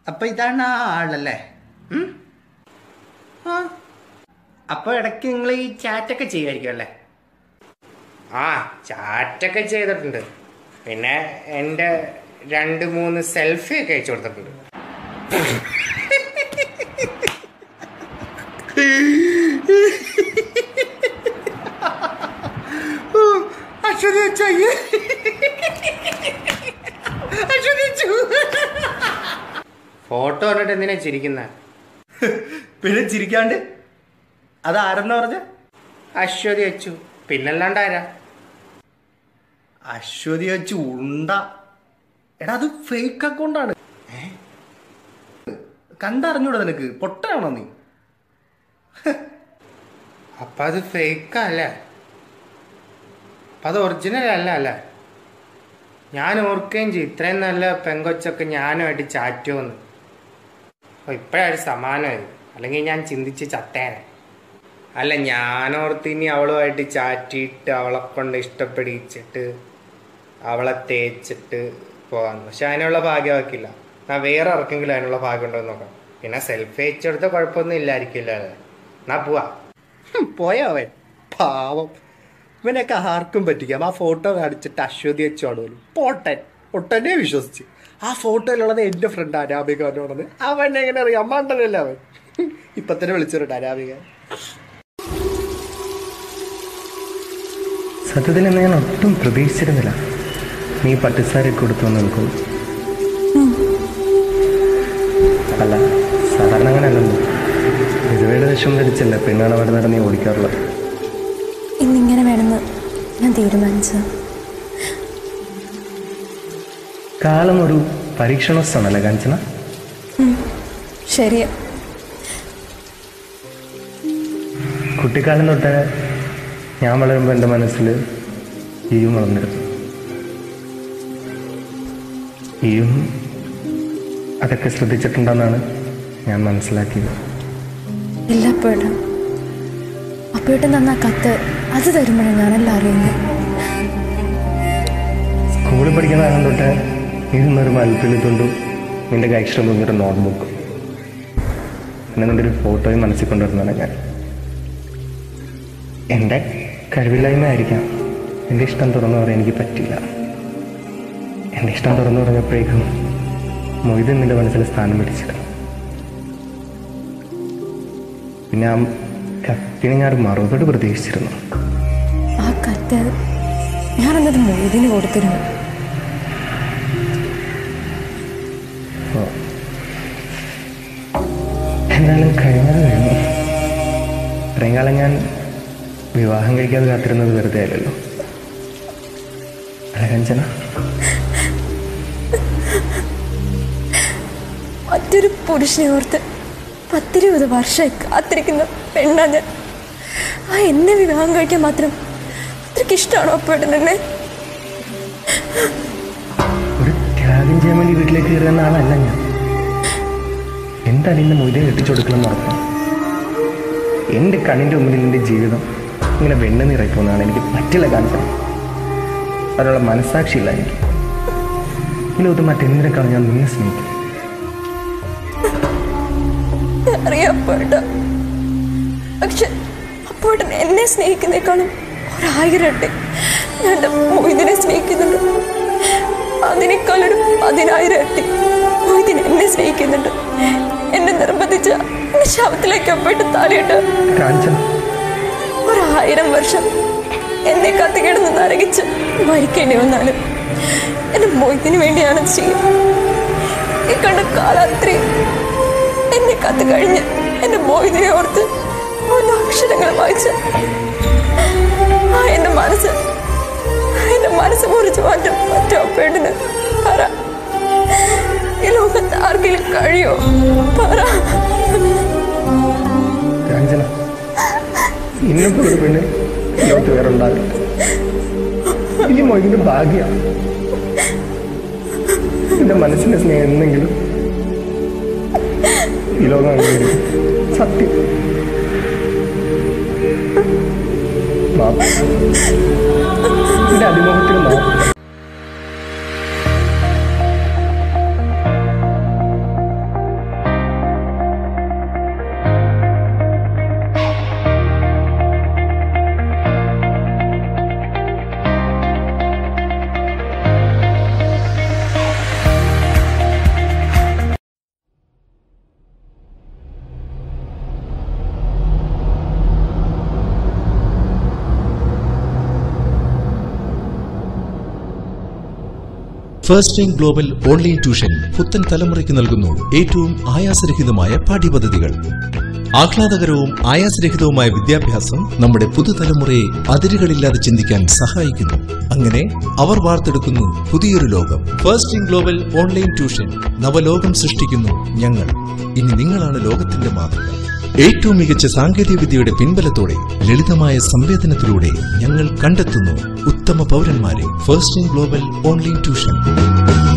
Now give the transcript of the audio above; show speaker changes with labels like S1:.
S1: അപ്പൊ ഇതാണ് ആ ആളല്ലേ ഉം? ആ അപ്പൊ ഇടയ്ക്ക് നിങ്ങൾ ഈ ചാറ്റൊക്കെ ചെയ്യുമായിരിക്കും അല്ലേ ആ ചാറ്റൊക്കെ ചെയ്തിട്ടുണ്ട് പിന്നെ എൻ്റെ രണ്ട് മൂന്ന് സെൽഫി ഒക്കെ അയച്ചു കൊടുത്തിട്ടുണ്ട് അശ്വതി അച്ഛയ്യ അശ്വതി അച്ചു ഫോട്ടോ കണ്ടിട്ട് എന്തിനാ ചിരിക്കുന്ന പിന്നെ ചിരിക്കാണ്ട് അത് ആരെന്ന് പറഞ്ഞ അശ്വതി അച്ചു പിന്നല്ലാണ്ട് ആരാ അശ്വതി അച്ചു ഉണ്ട എടാ അത് ഫേക്ക് അക്കൗണ്ടാണ് കണ്ടറിഞ്ഞൂടാ നിനക്ക് പൊട്ടയാണോ നീ അപ്പൊ അത് ഫേക്ക് അല്ലേ അപ്പൊ അത് ഒറിജിനൽ അല്ല അല്ലേ ഞാൻ ഓർക്കുകയും ചെയ്യും ഇത്രയും നല്ല പെങ്കൊച്ചൊക്കെ ഞാനുമായിട്ട് ചാറ്റുമെന്ന് അപ്പൊ ഇപ്പോഴൊരു സമാനമായി അല്ലെങ്കിൽ ഞാൻ ചിന്തിച്ച് ചത്തേനെ അല്ല ഞാനോർത്ത് ഇനി അവളുമായിട്ട് ചാറ്റിയിട്ട് അവളെ കൊണ്ട് ഇഷ്ടപ്പെടിച്ചിട്ട് അവളെ തേച്ചിട്ട് പോകാൻ പക്ഷെ അതിനുള്ള ഭാഗ്യമാക്കില്ല ഞാൻ വേറെ ആർക്കെങ്കിലും അതിനുള്ള ഭാഗ്യം ഉണ്ടോ എന്ന് നോക്കാം പിന്നെ സെൽഫി അയച്ചെടുത്ത കുഴപ്പമൊന്നും ഇല്ലായിരിക്കില്ല അല്ലേ എന്നാ പോവാ പോയാവൻ പാവം ഇവനൊക്കെ ആർക്കും പറ്റിക്കാം ആ ഫോട്ടോ കാണിച്ചിട്ട് അശ്വതി വെച്ചോടുമല്ലോ പോട്ടൻ ഒട്ടനെ വിശ്വസിച്ച് ആ ഫോട്ടോയിലുള്ളത് എൻ്റെ ഫ്രണ്ട് അനാമിക അവനോടത് അവൻ എങ്ങനെ അറിയാം മണ്ടനല്ലേ അവൻ ഇപ്പൊ തന്നെ വിളിച്ചിട്ടുണ്ട് അനാമിക
S2: സത്യത്തിൽ ഇന്ന് ഞാൻ ഒട്ടും പ്രതീക്ഷിച്ചിരുന്നില്ല നീ പട്ടുസാരി കൊടുത്തു നിൽക്കും അല്ല സാധാരണ അങ്ങനെയല്ലല്ലോ വിധവയുടെ വിഷം ധരിച്ചല്ല പെണ്ണാണ് അവിടെ നടന്ന് ഓടിക്കാറുള്ളത്
S3: ഇന്നിങ്ങനെ വേണമെന്ന് ഞാൻ തീരുമാനിച്ചു
S2: കാലം ഒരു പരീക്ഷണോത്സവമല്ലേ കാഞ്ചന
S3: ശരിയാ
S2: കുട്ടിക്കാലം തൊട്ട് ഞാൻ വളരുമ്പോൾ എൻ്റെ മനസ്സിൽ ഈയും വളർന്നിരുന്നു ഈയും അതൊക്കെ ശ്രദ്ധിച്ചിട്ടുണ്ടെന്നാണ് ഞാൻ മനസ്സിലാക്കിയത്
S3: ഇല്ല അപ്പോഴും അപ്പോഴും തന്ന കത്ത് അത് തരുമ്പോഴാണ് ഞാനെല്ലാം അറിയുന്നത്
S2: സ്കൂളിൽ പഠിക്കുന്ന കാലം തൊട്ട് ഇരുന്നൊരു മൽപ്പിലിത്തുണ്ടും നിന്റെ കൈക്ഷരം തോന്നിയൊരു നോട്ട്ബുക്ക് പിന്നെ നിന്റെ ഒരു ഫോട്ടോയും മനസ്സിൽ കൊണ്ടുവരുന്നതാണ് ഞാൻ എൻ്റെ കഴിവില്ലായ്മ ആയിരിക്കാം എൻ്റെ ഇഷ്ടം തുറന്നു പറയാൻ എനിക്ക് പറ്റില്ല എൻ്റെ ഇഷ്ടം തുറന്നു പറഞ്ഞപ്പോഴേക്കും മൊയ്തൻ നിന്റെ മനസ്സിൽ സ്ഥാനം പിടിച്ചിരുന്നു പിന്നെ ആ കത്തിന് ഞാൻ ഒരു മറുപടി പ്രതീക്ഷിച്ചിരുന്നു
S3: ആ കത്ത് ഞാനെന്നത് മൊയ്തിന് കൊടുത്തിരുന്നു
S2: ഓ. എന്നാലും കഴിഞ്ഞത് കഴിഞ്ഞു ഇത്രയും കാലം ഞാൻ വിവാഹം കഴിക്കാതെ കാത്തിരുന്നത് വെറുതെ അല്ലല്ലോ അല്ല കഞ്ചന
S3: മറ്റൊരു പുരുഷനെ ഓർത്ത് പത്തിരുപത് വർഷമായി കാത്തിരിക്കുന്ന പെണ്ണാ ഞാൻ ആ എന്നെ വിവാഹം കഴിക്കാൻ മാത്രം അത്രയ്ക്ക് ഇഷ്ടമാണോ അപ്പോഴും എന്നെ
S2: ഒരു ത്യാഗം ചെയ്യാൻ വേണ്ടി വീട്ടിലേക്ക് കയറുന്ന ആളല്ല ഞാൻ എന്തായാലും എന്നെ മൊയ്തേ കെട്ടിച്ചു കൊടുക്കണം എന്ന് ഉറപ്പാണ് എൻ്റെ കണ്ണിൻ്റെ മുമ്പിൽ എൻ്റെ ജീവിതം ഇങ്ങനെ വെണ്ണ നിറയ്ക്കുമെന്നാണ് എനിക്ക് പറ്റില്ല കാണിക്കണം അതിനുള്ള മനസ്സാക്ഷിയില്ല എനിക്ക് ഈ ലോകത്ത് മറ്റെന്തിനേക്കാളും ഞാൻ നിന്നെ സ്നേഹിക്കും
S3: അറിയാം അപ്പോഴ പക്ഷെ അപ്പോഴൻ എന്നെ സ്നേഹിക്കുന്നേക്കാളും ഒരായിരം ഇരട്ടി ഞാൻ എൻ്റെ മൊയ്തിനെ സ്നേഹിക്കുന്നുണ്ട് അതിനേക്കാളൊരു പതിനായിരം ഇരട്ടി മൊയ്തിന് എന്നെ സ്നേഹിക്കുന്നുണ്ട് എന്നെ നിർബന്ധിച്ച എന്നെ ശവത്തിലേക്ക് അപ്പോയിട്ട് താലിയിട്ട്
S2: കാഞ്ചന
S3: ഒരായിരം വർഷം എന്നെ കത്തിക്കിടന്ന് നരകിച്ച് മരിക്കേണ്ടി വന്നാലും എന്റെ മൊയ്തിന് വേണ്ടിയാണ് ഇത് ചെയ്യും ഈ കണ്ട കാലാത്രി എന്നെ കത്ത് കഴിഞ്ഞ് എന്റെ മൊയ്തിനെ ഓർത്ത് മൂന്ന് അക്ഷരങ്ങൾ വായിച്ച് ആ എന്റെ മനസ്സ് എന്റെ മനസ്സ് മുറിച്ച് മാറ്റാൻ പറ്റുമോ പെണ്ണിന് പറ ഈ ലോകത്ത് ആർക്കെങ്കിലും കഴിയോ പറ
S2: കാഞ്ചന ഇന്നത്തെ ഒരു പെണ്ണ് ലോകത്ത് വേറെ ഉണ്ടാവില്ല ഈ മൊയ്തിന്റെ ഭാഗ്യമാണ് എന്റെ മനസ്സിന്റെ സ്നേഹം എന്നെങ്കിലും ഈ ലോകം അംഗീകരിക്കും സത്യം മാപ്പ്. എന്റെ അതിമുഖത്തിന് മാപ്പ്
S4: first time global online tuition പുത്തൻ തലമുറയ്ക്ക് നൽകുന്നു ഏറ്റവും ആയാസരഹിതമായ പാഠ്യപദ്ധതികൾ ആഹ്ലാദകരവും ആയാസരഹിതവുമായ വിദ്യാഭ്യാസം നമ്മുടെ പുതുതലമുറയെ അതിരുകളില്ലാതെ ചിന്തിക്കാൻ സഹായിക്കുന്നു അങ്ങനെ അവർ വാർത്തെടുക്കുന്നു പുതിയൊരു ലോകം first in global online tuition നവലോകം സൃഷ്ടിക്കുന്നു ഞങ്ങൾ ഇനി നിങ്ങളാണ് ലോകത്തിന്റെ മാതൃക ഏറ്റവും മികച്ച സാങ്കേതിക വിദ്യയുടെ പിൻബലത്തോടെ ലളിതമായ സംവേദനത്തിലൂടെ ഞങ്ങൾ കണ്ടെത്തുന്നു ഉത്തമ പൗരന്മാരെ first in global online tuition